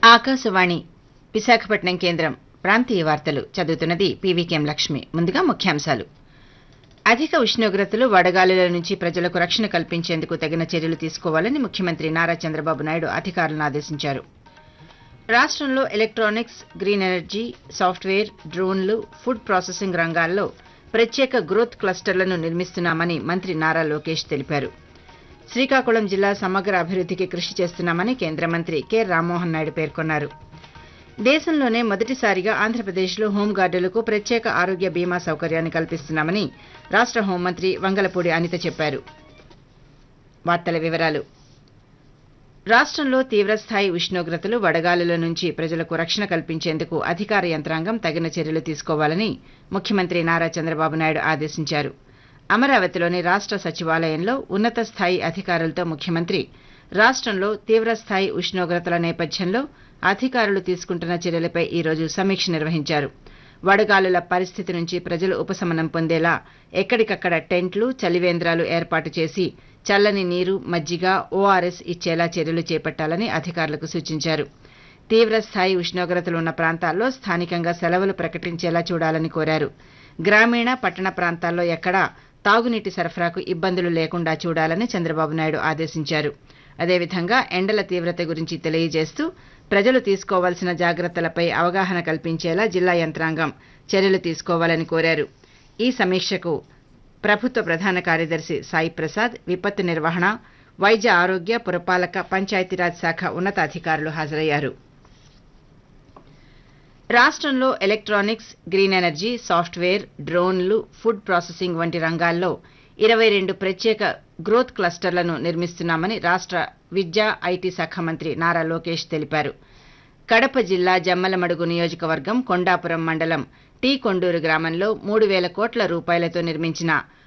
ఆకాశవాణి విశాఖపట్నం కేంద్రం ప్రాంతీయ వార్తలు చదువుతున్నది పీవీకేం లక్ష్మి ముందుగా ముఖ్యాంశాలు అధిక ఉష్ణోగ్రతలు వడగాలుల నుంచి ప్రజలకు రక్షణ కల్పించేందుకు తగిన చర్యలు తీసుకోవాలని ముఖ్యమంత్రి నారా చంద్రబాబు నాయుడు అధికారులను ఆదేశించారు రాష్ట్రంలో ఎలక్ట్రానిక్స్ గ్రీన్ ఎనర్జీ సాఫ్ట్వేర్ డ్రోన్లు ఫుడ్ ప్రాసెసింగ్ రంగాల్లో ప్రత్యేక గ్రోత్ క్లస్టర్లను నిర్మిస్తున్నామని మంత్రి నారా లోకేష్ తెలిపారు శ్రీకాకుళం జిల్లా సమగ్ర అభివృద్ధికి కృషి చేస్తున్నామని కేంద్ర మంత్రి కె రామ్మోహన్ నాయుడు పేర్కొన్నారు దేశంలోనే మొదటిసారిగా ఆంధ్రప్రదేశ్లో హోంగార్డులకు ప్రత్యేక ఆరోగ్య బీమా సౌకర్యాన్ని కల్పిస్తున్నామని రాష్ట్ర హోంమంత్రి వంగలపూడి అనిత చెప్పారు వార్తల వివరాలు రాష్ట్రంలో తీవ్రస్థాయి ఉష్ణోగ్రతలు వడగాలుల నుంచి ప్రజలకు రక్షణ కల్పించేందుకు అధికార యంత్రాంగం తగిన చర్యలు తీసుకోవాలని ముఖ్యమంత్రి నారా చంద్రబాబు నాయుడు ఆదేశించారు అమరావతిలోని రాష్ట్ర సచివాలయంలో ఉన్నత స్థాయి అధికారులతో ముఖ్యమంత్రి రాష్ట్రంలో తీవ్రస్థాయి ఉష్ణోగ్రతల నేపథ్యంలో అధికారులు తీసుకుంటున్న చర్యలపై ఈ రోజు సమీక్ష నిర్వహించారు వడగాలుల పరిస్థితి నుంచి ప్రజలు ఉపశమనం పొందేలా ఎక్కడికక్కడ టెంట్లు చలివేంద్రాలు ఏర్పాటు చేసి చల్లని నీరు మజ్జిగ ఓఆర్ఎస్ ఇచ్చేలా చర్యలు చేపట్టాలని అధికారులకు సూచించారు తీవ్రస్థాయి ఉష్ణోగ్రతలు ఉన్న ప్రాంతాల్లో స్థానికంగా సెలవులు ప్రకటించేలా చూడాలని కోరారు గ్రామీణ పట్టణ ప్రాంతాల్లో ఎక్కడా తాగునీటి సరఫరాకు ఇబ్బందులు లేకుండా చూడాలని చంద్రబాబు నాయుడు ఆదేశించారు అదేవిధంగా ఎండల తీవ్రత గురించి తెలియజేస్తూ ప్రజలు తీసుకోవాల్సిన జాగ్రత్తలపై అవగాహన కల్పించేలా జిల్లా యంత్రాంగం చర్యలు తీసుకోవాలని కోరారు ఈ సమీక్షకు ప్రభుత్వ ప్రధాన కార్యదర్శి సాయి ప్రసాద్ విపత్తు నిర్వహణ వైద్య ఆరోగ్య పురపాలక పంచాయతీరాజ్ శాఖ ఉన్నతాధికారులు హాజరయ్యారు రాష్ట్రంలో ఎలక్ట్రానిక్స్ గ్రీన్ ఎనర్జీ సాఫ్ట్వేర్ డ్రోన్లు ఫుడ్ ప్రాసెసింగ్ వంటి రంగాల్లో ఇరవై రెండు ప్రత్యేక గ్రోత్ క్లస్టర్లను నిర్మిస్తున్నామని రాష్ట్ర విద్యా ఐటీ శాఖ మంత్రి నారా లోకేష్ తెలిపారు కడప జిల్లా జమ్మలమడుగు నియోజకవర్గం కొండాపురం మండలం టీ కొండూరు గ్రామంలో మూడు వేల కోట్ల రూపాయలతో నిర్మించిన